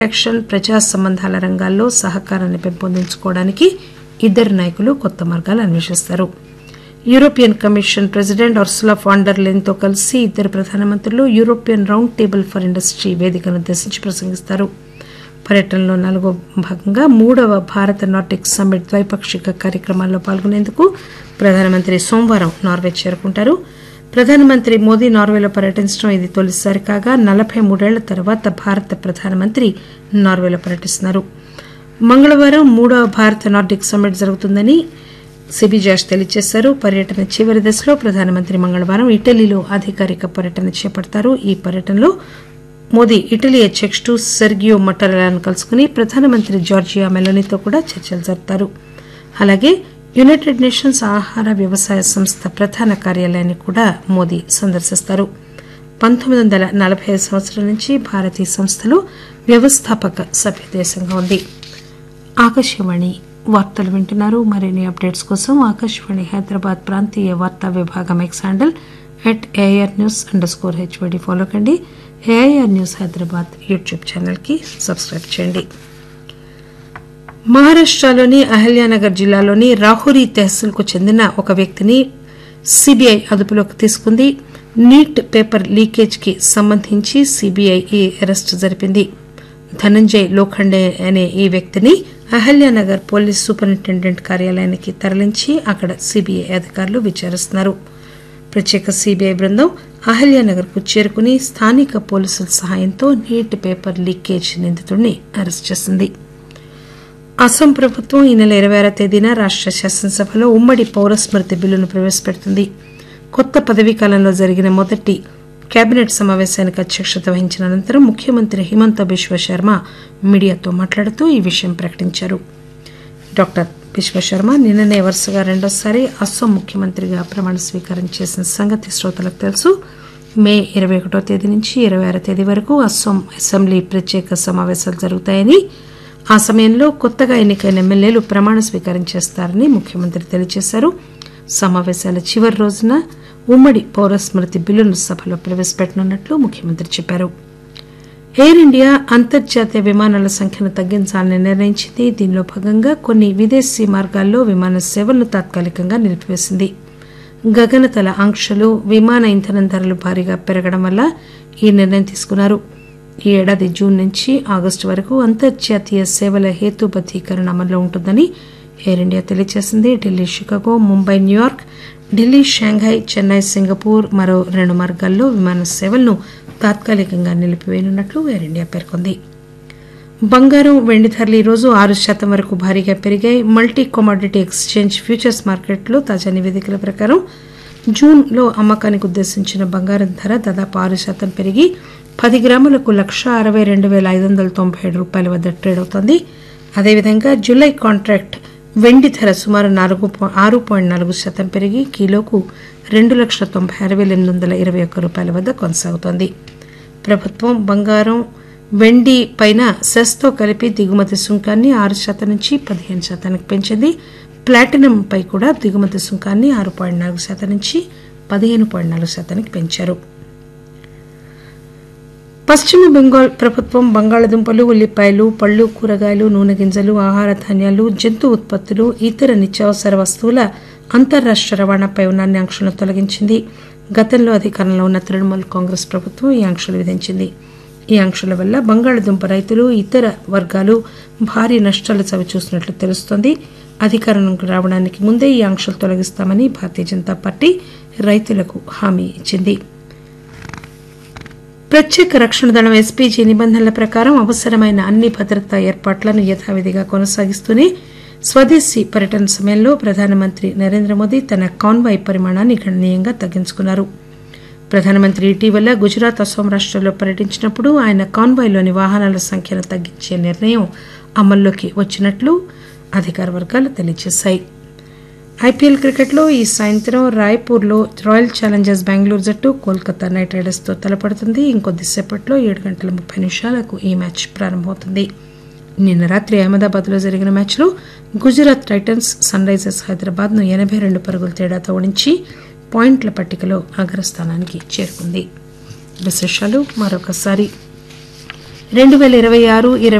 action ప్రజా సంబంధాల రంగాల్లో సహకారాన్ని పెంపొందించుకోవడానికి ఇద్దరు నాయకులు కొత్త మార్గాలు అన్వేషిస్తారు European commission president Ursula von der Leyen తో కలిసి ఇద్దరు ప్రధానమంత్రులు European round table for industry వేదికను ఉద్దేశించి ప్రసంగిస్తారు పర్యటనలో నాలుగో భాగంగా మూడవ భారత నార్డిక్ సమ్మిట్ ద్వైపాక్షిక కార్యక్రమాల్లో పాల్గొనేందుకు ప్రధానమంత్రి సోమవారం నార్వే చేరుకుంటారు ప్రధానమంత్రి మోదీ నార్వేలో పర్యటించడం ఇది తొలిసారి కాగా నలబై మూడేళ్ల తర్వాత భారత ప్రధానమంత్రి నార్వేలో పర్యటిస్తున్నారు మంగళవారం మూడవ భారత నార్డిక్ సమ్మిట్ జరుగుతుందని సిబిజాష్ తెలియజేశారు పర్యటన చివరి దశలో ప్రధానమంత్రి మంగళవారం ఇటలీలో అధికారిక పర్యటన చేపడతారు ఈ పర్యటనలో మోదీ ఇటలీ అధ్యకుడు సెర్గియో మట్టరలాను కలుసుకుని ప్రధానమంత్రి జార్జియా మెలోనీతో కూడా చర్చలు జరుపుతారు అలాగే యునైటెడ్ నేషన్స్ ఆహార వ్యవసాయ సంస్థ ప్రధాన కార్యాలయాన్ని కూడా మోదీ సందర్శిస్తారు పంతొమ్మిది వందల నలబై ఐదు సంవత్సరాల నుంచి భారత్ ఈ సంస్థలో వ్యవస్థాపక సభ్యదేశంగా ఉంది ఆకాశవాణి వార్తలు వింటున్నారు మరిన్ని అప్డేట్స్ కోసం ఆకాశవాణి హైదరాబాద్ ప్రాంతీయ వార్తా విభాగం X handle at AIR news underscore HYD follow కండి ఏఐఆర్ న్యూస్ హైదరాబాద్ యూట్యూబ్ ఛానల్కి సబ్స్క్రైబ్ చేయండి మహారాష్టలోని అహల్యానగర్ జిల్లాలోని రాహురి తెహసిల్కు చెందిన ఒక వ్యక్తిని సిబిఐ అదుపులోకి తీసుకుంది నీట్ పేపర్ లీకేజ్ కి సంబంధించి సిబిఐ ఈ అరెస్టు జరిపింది ధనంజయ్ లోఖండే అనే ఈ వ్యక్తిని అహల్యానగర్ పోలీస్ సూపరింటెండెంట్ కార్యాలయానికి తరలించి అక్కడ సిబిఐ అధికారులు విచారిస్తున్నారు ప్రత్యేక సిబిఐ బృందం అహల్యానగర్ కు చేరుకుని స్థానిక పోలీసుల సహాయంతో నీట్ పేపర్ లీకేజ్ నిందితుడిని అరెస్ట్ చేసింది అస్సాం ప్రభుత్వం ఈ నెల ఇరవై ఆరో తేదీన రాష్ట శాసనసభలో ఉమ్మడి పౌర స్మృతి బిల్లును ప్రవేశపెడుతుంది కొత్త పదవీ కాలంలో జరిగిన మొదటి కేబినెట్ సమావేశానికి అధ్యక్షత వహించిన అనంతరం ముఖ్యమంత్రి హిమంత బిశ్వ శర్మ మీడియాతో మాట్లాడుతూ ఈ విషయం ప్రకటించారు డాక్టర్ విశ్వశర్మ నిన్ననే వరుసగా రెండోసారి అస్సాం ముఖ్యమంత్రిగా ప్రమాణ స్వీకారం చేసిన సంగతి శ్రోతలకు తెలుసు మే ఇరవై ఒకటో తేదీ నుంచి ఇరవై ఆరో తేదీ వరకు అస్సాం అసెంబ్లీ ప్రత్యేక సమావేశాలు జరుగుతాయని ఆ సమయంలో కొత్తగా ఎన్నికైన ఎమ్మెల్యేలు ప్రమాణ స్వీకారం చేస్తారని ముఖ్యమంత్రి తెలియజేశారు సమావేశాల చివరి రోజున ఉమ్మడి పౌర స్మృతి బిల్లును సభలో ప్రవేశపెట్టనున్నట్లు ముఖ్యమంత్రి చెప్పారు ఎయిర్ ఇండియా అంతర్జాతీయ విమానాల సంఖ్యను తగ్గించాలని నిర్ణయించింది దీనిలో భాగంగా కొన్ని విదేశీ మార్గాల్లో విమాన సేవలను తాత్కాలికంగా నిలిపివేసింది గగనతల ఆంక్షలు విమాన ఇంధనం ధరలు భారీగా పెరగడం వల్ల ఈ నిర్ణయం తీసుకున్నారు ఈ ఏడాది జూన్ నుంచి ఆగస్టు వరకు అంతర్జాతీయ సేవల హేతుబద్దీకరణ అమల్లో ఉంటుందని ఎయిర్ ఇండియా తెలియజేసింది Delhi Chicago Mumbai New York Delhi Shanghai Chennai Singapore మరో రెండు మార్గాల్లో విమాన సేవలను తాత్కాలికంగా నిలిపివేయనున్నట్లు ఎయిర్ ఇండియా పేర్కొంది బంగారం వెండి ధరలు ఈరోజు ఆరు శాతం వరకు భారీగా పెరిగాయి మల్టీ కమోడిటీ ఎక్స్చేంజ్ ఫ్యూచర్స్ మార్కెట్లో తాజా నివేదికల ప్రకారం జూన్లో అమ్మకానికి ఉద్దేశించిన బంగారం ధర దాదాపు ఆరు శాతం పెరిగి పది గ్రాములకు లక్ష అరవై రెండు వేల ఐదు వందల తొంభై ఏడు రూపాయల వద్ద ట్రేడ్ అవుతోంది అదేవిధంగా జూలై కాంట్రాక్ట్ వెండి ధర సుమారు నాలుగు ఆరు పాయింట్ నాలుగు శాతం పెరిగి కిలోకు రెండు లక్షల తొంభై ఆరు వేల ఎనిమిది వందల ఇరవై ఒక్క రూపాయల వద్ద కొనసాగుతోంది ప్రభుత్వం బంగారం వెండి పైన సెస్తో కలిపి దిగుమతి సుంకాన్ని ఆరు శాతం నుంచి పదిహేను శాతానికి పెంచింది ప్లాటినం పై కూడా దిగుమతి సుంకాన్ని ఆరు పాయింట్ నాలుగు శాతం నుంచి పదిహేను పాయింట్ నాలుగు శాతానికి పెంచారు పశ్చిమ బెంగాల్ ప్రభుత్వం బంగాళదుంపలు ఉల్లిపాయలు పళ్ళు కూరగాయలు నూనె గింజలు ఆహార ధాన్యాలు జంతు ఉత్పత్తులు ఇతర నిత్యావసర వస్తువుల అంతర్రాష్ట రవాణాపై ఉన్న అన్ని ఆంక్షలను తొలగించింది గతంలో అధికారంలో ఉన్న తృణమూల్ కాంగ్రెస్ ప్రభుత్వం ఈ ఆంక్షలు విధించింది ఈ ఆంక్షల వల్ల బంగాళదుంప రైతులు ఇతర వర్గాలు భారీ నష్టాలు చవిచూసినట్లు తెలుస్తోంది అధికారంలోకి రావడానికి ముందే ఈ ఆంక్షలు తొలగిస్తామని భారతీయ జనతా పార్టీ రైతులకు హామీ ఇచ్చింది ప్రత్యేక రక్షణ దళం ఎస్పీజీ నిబంధనల ప్రకారం అవసరమైన అన్ని భద్రతా ఏర్పాట్లను యథావిధిగా కొనసాగిస్తూనే స్వదేశీ పర్యటన సమయంలో ప్రధానమంత్రి నరేంద్ర మోదీ తన కాన్వాయ్ పరిమాణాన్ని గణనీయంగా తగ్గించుకున్నారు ప్రధానమంత్రి ఇటీవల గుజరాత్ అస్సాం రాష్ట్రాల్లో పర్యటించినప్పుడు ఆయన కాన్వాయ్లోని వాహనాల సంఖ్యను తగ్గించే నిర్ణయం అమల్లోకి వచ్చినట్లు అధికార వర్గాలు తెలియజేశాయి ఐపీఎల్ క్రికెట్లో ఈ సాయంత్రం రాయ్పూర్లో రాయల్ ఛాలెంజర్స్ బెంగళూరు జట్టు కోల్కతా నైట్ రైడర్స్తో తలపడుతుంది ఇంకొద్దిసేపట్లో ఏడు గంటల ముప్పై నిమిషాలకు ఈ మ్యాచ్ ప్రారంభమవుతుంది నిన్న రాత్రి అహ్మదాబాద్లో జరిగిన మ్యాచ్లో గుజరాత్ టైటన్స్ సన్ రైజర్స్ హైదరాబాద్ను ఎనబై రెండు పరుగుల తేడాతో ఓడించి పాయింట్ల పట్టికలో అగ్రస్థానానికి చేరుకుంది విశేషాలు మరొకసారి రెండు పేల ఇరవై ఆరు ఇరవై